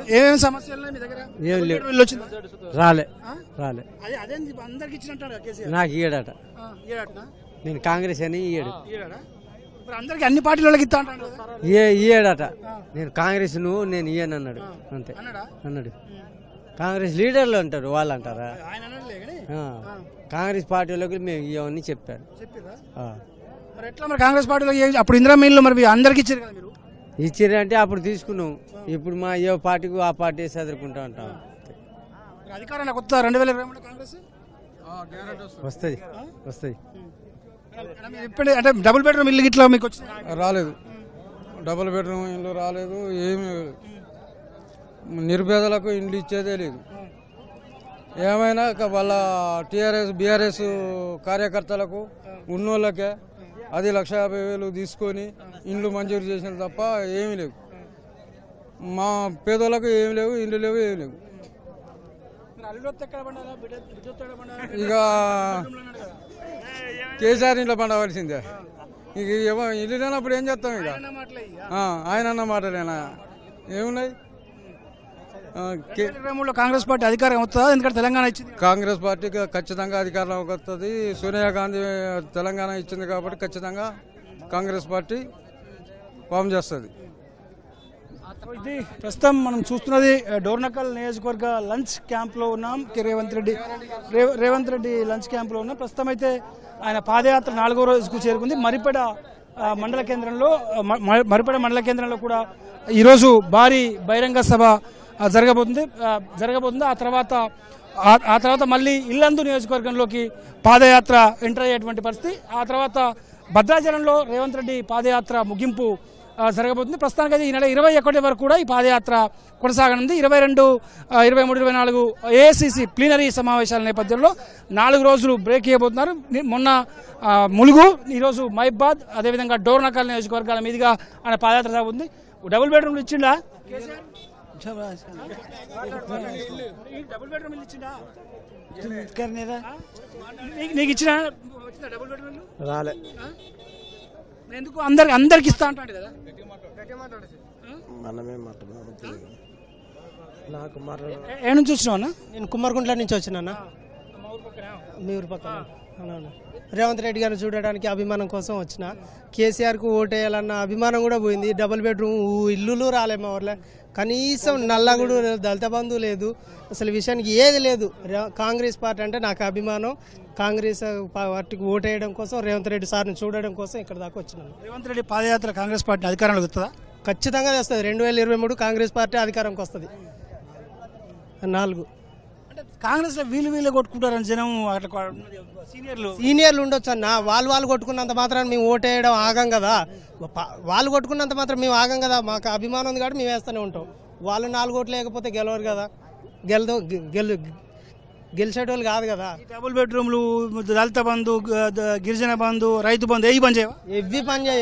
ఏమేమి సమస్యలు ఉన్నాయి మీ దగ్గర ఏం లేవు. ఇల్లు వచ్చిందా రాలే ఆ? రాలే అదే అదేంది అందరికి ఇచ్చినట్టాడు కదా కేసీఆర్ నాకు ఇయ్యడట ఆ, ఈయడటనా? నేను కాంగ్రెస్ అని ఇయ్యడు ఈయడా? మరి అందరికి అన్ని పార్టీల ఇస్తా అంటాడు కదా ఇయ్య ఇయ్యడట నేను కాంగ్రెస్ నువ్వు నేను ఇయ్యను అన్నాడు అంతే అన్నాడా అన్నాడు కాంగ్రెస్ లీడర్లు అంటారు వాళ్ళు అంటారా ఆయన అన్నాడులే కానీ ఆ. కాంగ్రెస్ పార్టీలోకి మేము ఇవ్వని చెప్పారు చెప్పిరా ఆ. మరి ఎట్లా మరి కాంగ్రెస్ పార్టీలో ఏ- అప్పుడు ఇందిరా మిల్లు మరి మీ అందరికి ఇచ్చారు కదా మీరు ఇచ్చిరంటే అప్పుడు తీసుకున్నాం ఇప్పుడు మా ఏ పార్టీకి ఆ పార్టీ చదువుకుంటా ఉంటాం మరి అధికారంలో కొత్త రెండు వేల ఇరవై మూడు కాంగ్రెస్ వస్తుంది వస్తుంది మేడం, మీరు ఇప్పుడు అంటే డబుల్ బెడ్రూమ్ ఇల్లు ఇట్లా మీకు వచ్చింది రాలేదు డబుల్ బెడ్రూమ్ ఇల్లు రాలేదు ఏమి నిర్భేదలకు ఇండ్లు ఇచ్చేదే లేదు ఏమైనా ఇక వాళ్ళ టీఆర్ఎస్ బీఆర్ఎస్ కార్యకర్తలకు ఉన్నోళ్ళకే అది లక్ష యాభై వేలు తీసుకొని ఇండ్లు మంజూరు చేసిన తప్ప ఏమీ లేవు మా పేదోళ్ళకు ఏమి లేవు ఇండ్లు లేవు ఏమి లేవు మరి అల్లుడు ఎక్కడ పండాలా బిడ్డ బిడ్డ ఎక్కడ పండాలా ఇక కేసీఆర్ ఇంట్లో పండవలసిందే ఇక ఏమో ఇల్లు లేనప్పుడు ఏం చేస్తాం ఇక అన్న మాటలే ఇక. ఆ, ఆయన అన్న మాటలేనా ఏమున్నాయి ఆ, కే- ఇరవై మూడులో కాంగ్రెస్ పార్టీ అధికారం వస్తుందా ఎందుకంటే తెలంగాణ ఇచ్చింది కాంగ్రెస్ పార్టీకి ఖచ్చితంగా అధికారంలోకి వస్తుంది సోనియా గాంధీ తెలంగాణ ఇచ్చింది కాబట్టి ఖచ్చితంగా కాంగ్రెస్ పార్టీ ఫామ్ చేస్తుంది ఇది ప్రస్తుతం మనం చూస్తున్నది ఆ, డోర్నకల్ నియోజకవర్గ లంచ్ క్యాంప్లో ఉన్నాం కె రేవంత్ రెడ్డి రే- రేవంత్ రెడ్డి లంచ్ క్యాంప్లో ఉన్నాం ప్రస్తుతం అయితే ఆయన పాదయాత్ర నాలుగో రోజుకు చేరుకుంది మరిపెడ ఆ, మండల కేంద్రంలో ఆ, మ- మ- మరిపెడ మండల కేంద్రంలో కూడా ఈరోజు భారీ బహిరంగ సభ ఆ, జరగబోతుంది ఆ, జరగబోతుంది ఆ తర్వాత ఆ- ఆ తర్వాత మళ్ళీ ఇల్లందు నియోజకవర్గంలోకి పాదయాత్ర ఎంటర్ అయ్యేటువంటి పరిస్థితి ఆ తర్వాత భద్రాచలంలో రేవంత్ రెడ్డి పాదయాత్ర ముగింపు ఆ, జరగబోతుంది ప్రస్తుతానికి అయితే ఈ నెల ఇరవై ఒకటి వరకు కూడా ఈ పాదయాత్ర కొనసాగనుంది ఇరవై రెండు ఆ, ఇరవై మూడు ఇరవై నాలుగు ఏఐసిసి ప్లీనరీ సమావేశాల నేపథ్యంలో నాలుగు రోజులు బ్రేక్ ఇవ్వబోతున్నారు ని- మొన్న ఆ, ములుగు ఈరోజు మైబాద్ అదేవిధంగా డోర్నకల్ నియోజకవర్గాల మీదుగా ఆయన పాదయాత్ర సాగుతుంది డబుల్ బెడ్రూమ్లు ఇచ్చిండా డబుల్ బెడ్రూమ్ ఇల్లు ఇచ్చిండా నీకు- నీకు ఇచ్చిన వచ్చిందా డబుల్ బెడ్రూమ్ ఇల్లు? రాలే ఆ? ఎందుకు అందరికి అందరికి ఇస్తా అంటాడు కదా మనమే మాట్లాడు నాకు మాట్లాడు ఏ- ఏ నుంచి వచ్చినావు అన్న నేను కుమ్మరిగుంట్ల నుంచి వచ్చినానా మీ ఊరు పక్కన అవునవును రేవంత్ రెడ్డి గారిని చూడడానికి అభిమానం కోసం వచ్చిన కేసీఆర్కు ఓటేయాలన్న అభిమానం కూడా పోయింది డబుల్ బెడ్రూమ్ ఇల్లులు రాలే మా ఊర్లో కనీసం నల్లగుడు లేదు, దళిత బంధువు లేదు అసలు విషయానికి ఏది లేదు రే- కాంగ్రెస్ పార్టీ అంటే నాకు అభిమానం కాంగ్రెస్ పార్టీకి ఓటేయడం కోసం రేవంత్ రెడ్డి సార్ని చూడడం కోసం ఇక్కడ దాకా వచ్చినాను రేవంత్ రెడ్డి పాదయాత్ర కాంగ్రెస్ పార్టీ అధికారంలోకి వస్తుందా ఖచ్చితంగా తెస్తుంది రెండు వేల ఇరవై మూడు కాంగ్రెస్ పార్టీ అధికారంకి వస్తుంది నాలుగు అంటే కాంగ్రెస్ లో వీళ్ళు వీళ్ళు కొట్టుకుంటారని జనం అట్లా కొ- సీనియర్లు సీనియర్లు ఉండొచ్చు అన్న వాళ్ళు వాళ్ళు కొట్టుకున్నంత మాత్రం మేము ఓటేయడం ఆగం కదా ప- వాళ్ళు కొట్టుకున్నంత మాత్రం మేము ఆగం కదా మాకు అభిమానం ఉంది కాబట్టి మేము వేస్తూనే ఉంటాం వాళ్ళు నాలుగు ఓట్లు లేకపోతే గెలవరు కదా గెలదు గెలు గెలిచేటోళ్ళు కాదు కదా ఈ డబుల్ బెడ్రూమ్లు దళిత బంధు గ- ద- గిరిజన బంధు రైతు బంధు ఏ బంద్ చేయవా ఎవ్వి పని చేయ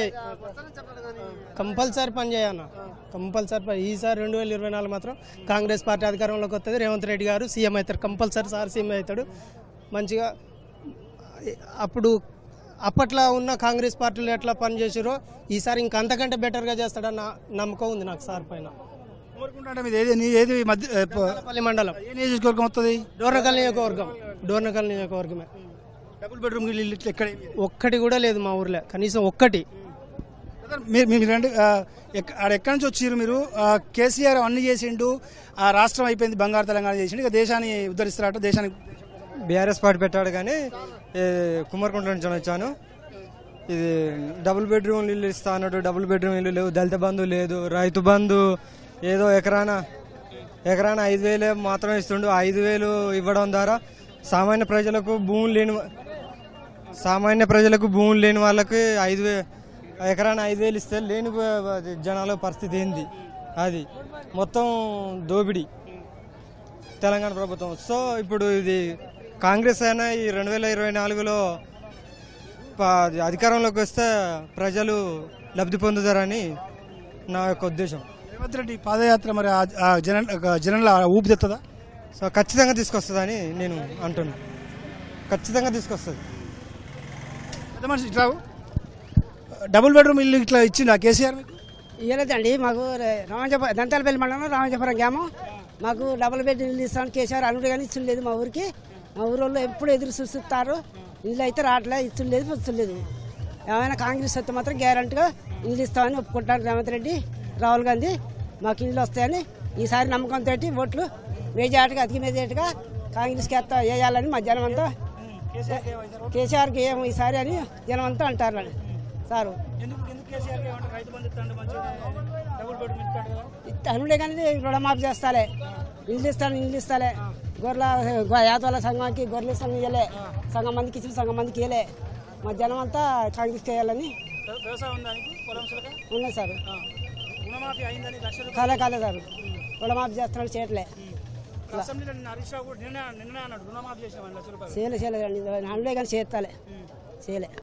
కంపల్సరీ పని చేయన్న కంపల్సరీ పని ఈసారి రెండు వేల ఇరవై నాలుగు మాత్రం కాంగ్రెస్ పార్టీ అధికారంలోకి వస్తుంది రేవంత్ రెడ్డి గారు సీఎం అవుతారు కంపల్సరీ సార్ సీఎం అవుతాడు మంచిగా అప్పుడు అప్పట్లో ఉన్న కాంగ్రెస్ పార్టీలు ఎట్లా పనిచేసారో ఈసారి ఇంకా అంతకంటే బెటర్గా చేస్తాడన్న నమ్మకం ఉంది నాకు సార్ పైన కోరుకుంటా మీద ఏది నీ ఏది మధ్య ఏ, ప- పల్లి మండలం ఏ నియోజకవర్గం వస్తుంది డోర్నకల్ నియోజకవర్గం డోర్నకల్ నియోజకవర్గమే డబుల్ బెడ్రూమ్ ఇల్లు ఇట్లా ఎక్కడ ఏమీ లేదు. ఒక్కటి కూడా లేదు మా ఊర్లో కనీసం ఒక్కటి బ్రదర్, మీరు మీరు రండి ఆ, ఎక్క- ఆడ ఎక్కడి నుంచి వచ్చిర్రు మీరు ఆ, కేసీఆర్ అన్ని చేసిండు ఆ రాష్ట్రం అయిపోయింది బంగారు తెలంగాణ చేసిండు ఇక దేశాన్ని ఉద్ధరిస్తారట దేశానికి బీఆర్ఎస్ పార్టీ పెట్టాడు కానీ ఏ, కుమ్మరికుంట నుంచి వచ్చాను ఇది డబుల్ బెడ్రూమ్ ఇల్లు ఇస్తా అన్నాడు డబుల్ బెడ్రూమ్ ఇల్లు లేవు దళిత బంధు లేదు రైతు బంధు ఏదో ఎకరాన ఎకరాన ఐదు వేలే మాత్రమే ఇస్తుండు ఐదు వేలు ఇవ్వడం ద్వారా సామాన్య ప్రజలకు భూములు లేని వా- సామాన్య ప్రజలకు భూములు లేని వాళ్ళకి ఐదు వే ఎకరాన ఐదు వేలు ఇస్తే లేని వా- జనాల పరిస్థితి ఏంది అది మొత్తం దోపిడీ తెలంగాణ ప్రభుత్వం సో ఇప్పుడు ఇది కాంగ్రెస్ అయినా ఈ రెండు వేల ఇరవై నాలుగులో ప- అధికారంలోకి వస్తే ప్రజలు లబ్ధి పొందుతారని నా యొక్క ఉద్దేశం రేవంత్ రెడ్డి పాదయాత్ర మరి ఆ- ఆ జన ఒక జనంలో ఊపి తెస్తుందా సో ఖచ్చితంగా తీసుకొస్తుందని నేను అంటున్నాను ఖచ్చితంగా తీసుకొస్తుంది పెద్ద మనిషి ఇట్లా డబుల్ బెడ్రూమ్ ఇల్లు ఇట్లా ఇచ్చిండా కేసీఆర్ మీకు ఇవ్వలేదండి మాకు రామజపురం దంతాలపల్లి మండలం రామజపురం గ్రామం మాకు డబుల్ బెడ్ ఇల్లు ఇస్తాను కేసీఆర్ అనుడు కానీ ఇచ్చలేదు మా ఊరికి మా ఊరు వాళ్ళు ఎప్పుడు ఎదురు చూస్తారు ఇల్లు అయితే రావట్లే ఇచ్చలేదు పుచ్చలేదు ఏమైనా కాంగ్రెస్ వస్తే మాత్రం గ్యారంటీగా ఇల్లు ఇస్తామని ఒప్పుకుంటాను రేవంత్ రెడ్డి రాహుల్ గాంధీ మాకు ఇల్లు వస్తాయని ఈసారి నమ్మకంతో ఓట్లు మేజాటుగా అతికి మేజాటుగా కాంగ్రెస్కి ఎత్తా వేయాలని మా జనం అంతా కేసీఆర్కి ఏమో ఈసారి అని జనం అంతా అంటారు నన్ను. సారు ఎందుకు ఎందుకు కేసీఆర్ కి ఏమంటారు రైతు బంధు ఇస్తాడు మంచిగా డబుల్ బెడ్రూమ్ ఇస్తాడు కదా అనుడే కానీ రుణమాఫీ చేస్తాలే ఇల్లు ఇస్తాను ఇల్లు ఇస్తాలే గొర్రెల యాదవాల సంఘానికి గొర్రెల సంఘం ఇవ్వలే సగం మందికి ఇచ్చిన సగం మందికి ఇవ్వలే మా జనం అంతా కాంగ్రెస్ చేయాలని వ్య- వ్యవసాయం ఉందానికి పొలం సులక ఉన్నాయి సార్ రుణమాఫీ అయిందని లక్ష రూపాయలు కాలే కాలే సార్ రుణమాఫీ చేస్తున్నాడు చేయట్లే అసెంబ్లీలో నిన్న హరీష్ రావు కూడా నిన్న నిన్న అన్నాడు రుణమాఫీ చేసిన లక్ష రూపాయలు చేయలే చేయలేదండి అనుడే కానీ చేస్తాలే చేయలే